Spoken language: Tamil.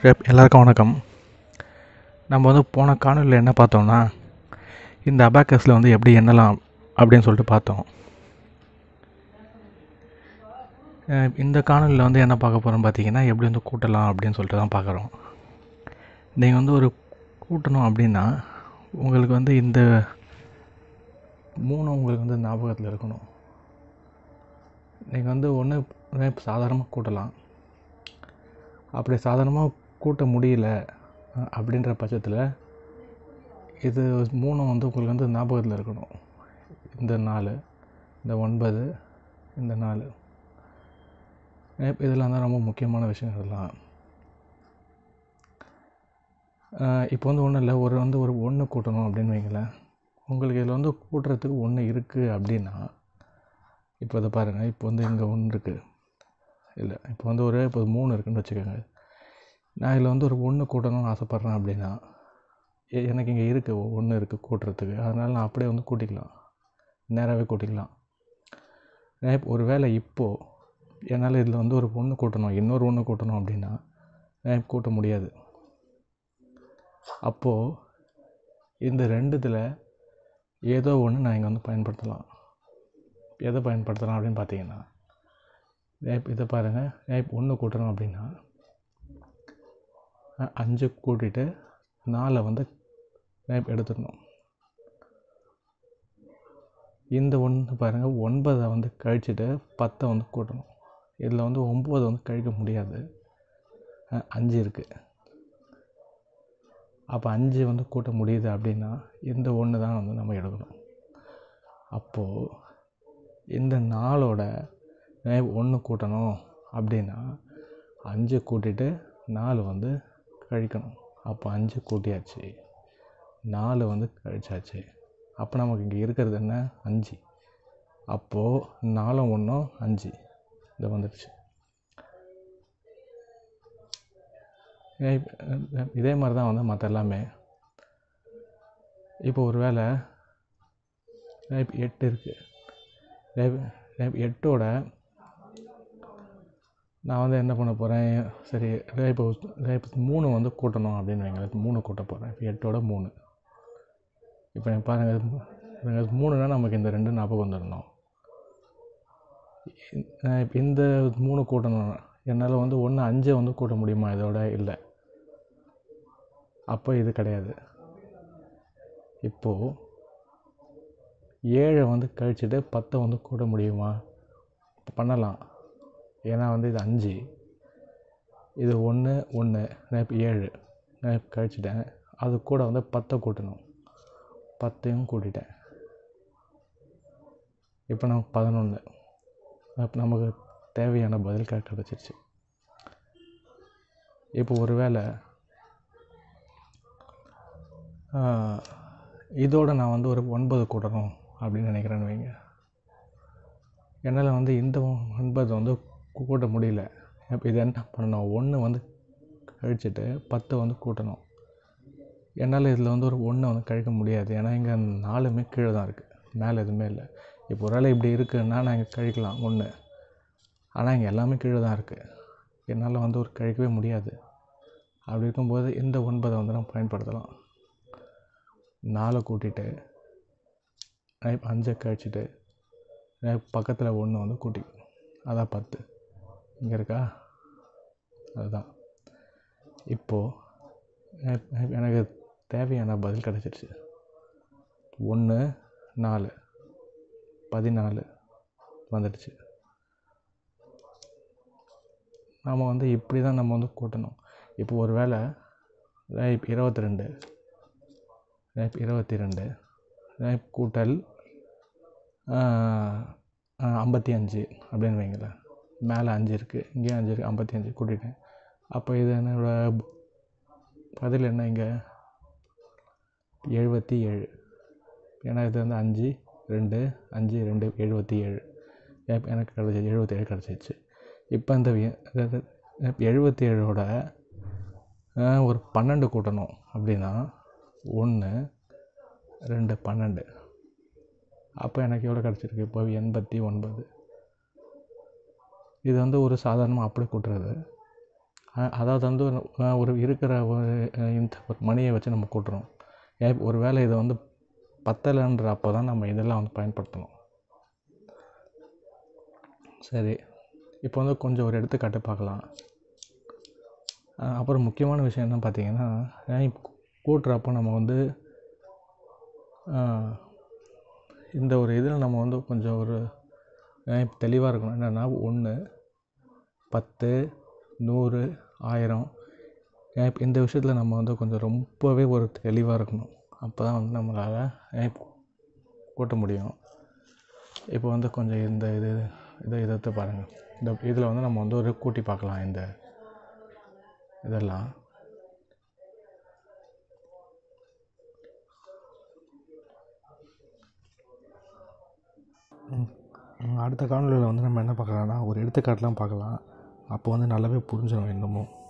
எப் எல்லாருக்கும் வணக்கம் நம்ம வந்து போன காணொலியில் என்ன பார்த்தோம்னா இந்த அபாக்கஸில் வந்து எப்படி எண்ணலாம் அப்படின்னு சொல்லிட்டு பார்த்தோம் அஹ் இந்த காணொலியில் வந்து என்ன பார்க்க போகிறோம் பார்த்தீங்கன்னா எப்படி வந்து கூட்டலாம் அப்படின்னு சொல்லிட்டு தான் பார்க்குறோம் நீங்கள் வந்து ஒரு கூட்டணும் அப்படின்னா உங்களுக்கு வந்து இந்த மூணு உங்களுக்கு வந்து ஞாபகத்தில் இருக்கணும் நீங்கள் வந்து ஒன்று சாதாரணமாக கூட்டலாம் அப்படி சாதாரணமாக கூட்ட முடியல அஹ், அப்படின்ற பட்சத்தில் இது மூணும் வந்து உங்களுக்கு வந்து ஞாபகத்தில் இருக்கணும் இந்த நாலு இந்த ஒன்பது இந்த நாலு அஹ், இதெல்லாம் தான் ரொம்ப முக்கியமான விஷயம் இதெல்லாம் அஹ், இப்போ வந்து ஒன்றும் இல்லை ஒரு வந்து ஒரு ஒன்று கூட்டணும் அப்படின்னு வைங்களேன் உங்களுக்கு இதில் வந்து கூட்டுறதுக்கு ஒன்று இருக்குது அப்படின்னா இப்போ இதை பாருங்கள் இப்போ வந்து இங்கே ஒன்று இருக்குது இல்லை இப்போ வந்து ஒரு இப்போ மூணு இருக்குன்னு வச்சுக்கோங்க நான் இதில் வந்து ஒரு ஒன்று கூட்டணும்னு ஆசைப்பட்றேன் அப்படின்னா எ- எனக்கு இங்கே இருக்குது ஒன்று இருக்குது கூட்டுறதுக்கு அதனால் நான் அப்படியே வந்து கூட்டிக்கலாம் நேராகவே கூட்டிக்கலாம் நான் இப்போ ஒரு வேளை இப்போது என்னால் இதில் வந்து ஒரு ஒன்று கூட்டணும் இன்னொரு ஒன்று கூட்டணும் அப்படின்னா நான் இப்ப கூட்ட முடியாது அப்போது இந்த ரெண்டுத்தில் ஏதோ ஒன்று நான் இங்கே வந்து பயன்படுத்தலாம் எதை பயன்படுத்தலாம் அப்படின்னு பார்த்தீங்கன்னா இப்போ இதை பாருங்கள் இப்போ ஒன்று கூட்டணும் அப்படின்னா அஹ், அஞ்சு கூட்டிட்டு நாலை வந்து இப்போ எடுத்துடணும் இந்த ஒன்று பாருங்கள் ஒன்பதை வந்து கழிச்சிட்டு பத்தை வந்து கூட்டணும் இதில் வந்து ஒம்பது வந்து கழிக்க முடியாது அஹ், அஞ்சு இருக்குது அப்போ அஞ்சு வந்து கூட்ட முடியுது அப்படின்னா இந்த ஒன்று தான் வந்து நம்ம எடுக்கணும் அப்போது இந்த நாளோட ஒன்று கூட்டணும் அப்படின்னா அஞ்சு கூட்டிட்டு நாலு வந்து கழிக்கணும் அப்போ அஞ்சு கூட்டியாச்சு நாலு வந்து கழிச்சாச்சு அப்போ நமக்கு இங்கே இருக்கிறது என்ன அஞ்சு அப்போது நாலும் ஒன்றும் அஞ்சு இது வந்துடுச்சு ஏன் இப்ப- இதே மாதிரி தான் வந்து மற்ற எல்லாமே இப்போ ஒரு வேளை இப்போ எட்டு இருக்குது எட்டோட நான் வந்து என்ன பண்ண போகிறேன் சரி இப்போ இப்போ மூணு வந்து கூட்டணும் அப்படின்னு வைங்க இப்ப மூணு கூட்ட போகிறேன் இப்போ எட்டோட மூணு இப்போ எனக்கு பாருங்கள் இது மூ- எனக்கு மூணுனா நமக்கு இந்த ரெண்டு ஞாபகம் வந்துடணும் நான் இப்போ இந்த மூணு கூட்டணும் என்னால் வந்து ஒன்று அஞ்சை வந்து கூட்ட முடியுமா இதோட இல்லை அப்போ இது கிடையாது இப்போது ஏழை வந்து கழிச்சிட்டு பத்தை வந்து கூட்ட முடியுமா பண்ணலாம் ஏன்னா வந்து இது அஞ்சு இது ஒன்று ஒன்று நான் இப்போ ஏழு நான் இப்போ கழிச்சிட்டேன் அது கூட வந்து பத்தை கூட்டணும் பத்தையும் கூட்டிட்டேன் இப்போ நமக்கு பதினொன்று அப்போ நமக்கு தேவையான பதில் க- கிடச்சிருச்சு இப்போ ஒரு வேளை இதோட நான் வந்து ஒரு ஒன்பது கூட்டணும் அப்படின்னு நினைக்கிறேன்னு வைங்க என்னால் வந்து இந்த ஒன்பது வந்து கூ- கூட்ட முடியல இப்போ இது என்ன பண்ணணும் ஒன்று வந்து கழிச்சிட்டு பத்து வந்து கூட்டணும் என்னால் இதில் வந்து ஒரு ஒன்று வந்து கழிக்க முடியாது ஏன்னா இங்கே நாலுமே கீழே தான் இருக்குது மேலே எதுவுமே இல்லை இப்போ ஒரு வேளை இப்படி இருக்குன்னா நான் இங்கே கழிக்கலாம் ஒன்று ஆனால் இங்கே எல்லாமே கீழே தான் இருக்குது என்னால் வந்து ஒரு கழிக்கவே முடியாது அப்படி இருக்கும்போது இந்த ஒன்பதை வந்து நம்ம பயன்படுத்தலாம் நாலை கூட்டிட்டு நான் இப்ப அஞ்சை கழிச்சிட்டு பக்கத்தில் ஒன்று வந்து கூட்டி அதான் பத்து இங்கே இருக்கா அதுதான் இப்போது எனக்கு தேவையான பதில் கிடச்சிருச்சு ஒன்று நாலு பதினாலு வந்துடுச்சு நாம் வந்து இப்படி தான் நம்ம வந்து கூட்டணும் இப்போ ஒரு வேளை இப்போ இருபத்தி ரெண்டு இருபத்தி ரெண்டு கூட்டல் ஐம்பத்தி அஞ்சு அப்படின்னு வைங்களேன் மேலே அஞ்சு இருக்குது இங்கேயும் அஞ்சு இருக்குது ஐம்பத்தி அஞ்சு கூட்டிட்டேன் அப்போ இது என்னோட பதில் என்ன இங்கே எழுபத்தி ஏழு ஏன்னா இது வந்து அஞ்சு ரெண்டு அஞ்சு ரெண்டு எழுபத்தி ஏழு எப்- எனக்கு கிடச்சிச்சு எழுபத்தி ஏழு கிடச்சிச்சு இப்போ இந்த எழுபத்தி ஏழோட ஒரு பன்னெண்டு கூட்டணும் அப்படின்னா ஒன்று ரெண்டு பன்னெண்டு அப்போ எனக்கு எவ்வளோ கிடச்சிருக்கு இப்போ எண்பத்தி ஒன்பது இது வந்து ஒரு சாதாரணமாக அப்படி கூட்டுறது அ- அதாவது வந்து ஒரு அஹ் ஒரு இருக்கிற ஒரு அஹ் இந்த ஒரு மணியை வச்சு நம்ம கூட்டுறோம் ஏன் ஒரு வேளை இதை வந்து பத்தலைன்ற அப்போ தான் நம்ம இதெல்லாம் வந்து பயன்படுத்தணும் சரி இப்போ வந்து கொஞ்சம் ஒரு எடுத்துக்காட்டு பார்க்கலாம் அஹ் அப்புறம் முக்கியமான விஷயம் என்ன பார்த்தீங்கன்னா ஏன் இப்போ கூட்டுறப்போ நம்ம வந்து அஹ் இந்த ஒரு இதில் நம்ம வந்து கொஞ்சம் ஒரு தெளிவாக இருக்கணும் என்னென்னா ஒன்று பத்து நூறு ஆயிரம் ஏன் இப்ப இந்த விஷயத்தில் நம்ம வந்து கொஞ்சம் ரொம்பவே ஒரு தெளிவாக இருக்கணும் அப்போ தான் வந்து நம்மளால் ஏன் கூட்ட முடியும் இப்போ வந்து கொஞ்சம் இந்த இது இதை இதை பாருங்கள் இந்த இதில் வந்து நம்ம வந்து ஒரு கூட்டி பார்க்கலாம் இந்த இதெல்லாம் ம். ம், அடுத்த காணொலியில் வந்து நம்ம என்ன பார்க்கலாம்னா ஒரு எடுத்துக்காட்டுலாம் பார்க்கலாம் அப்போ வந்து நல்லாவே புரிஞ்சிடும் இன்னமும்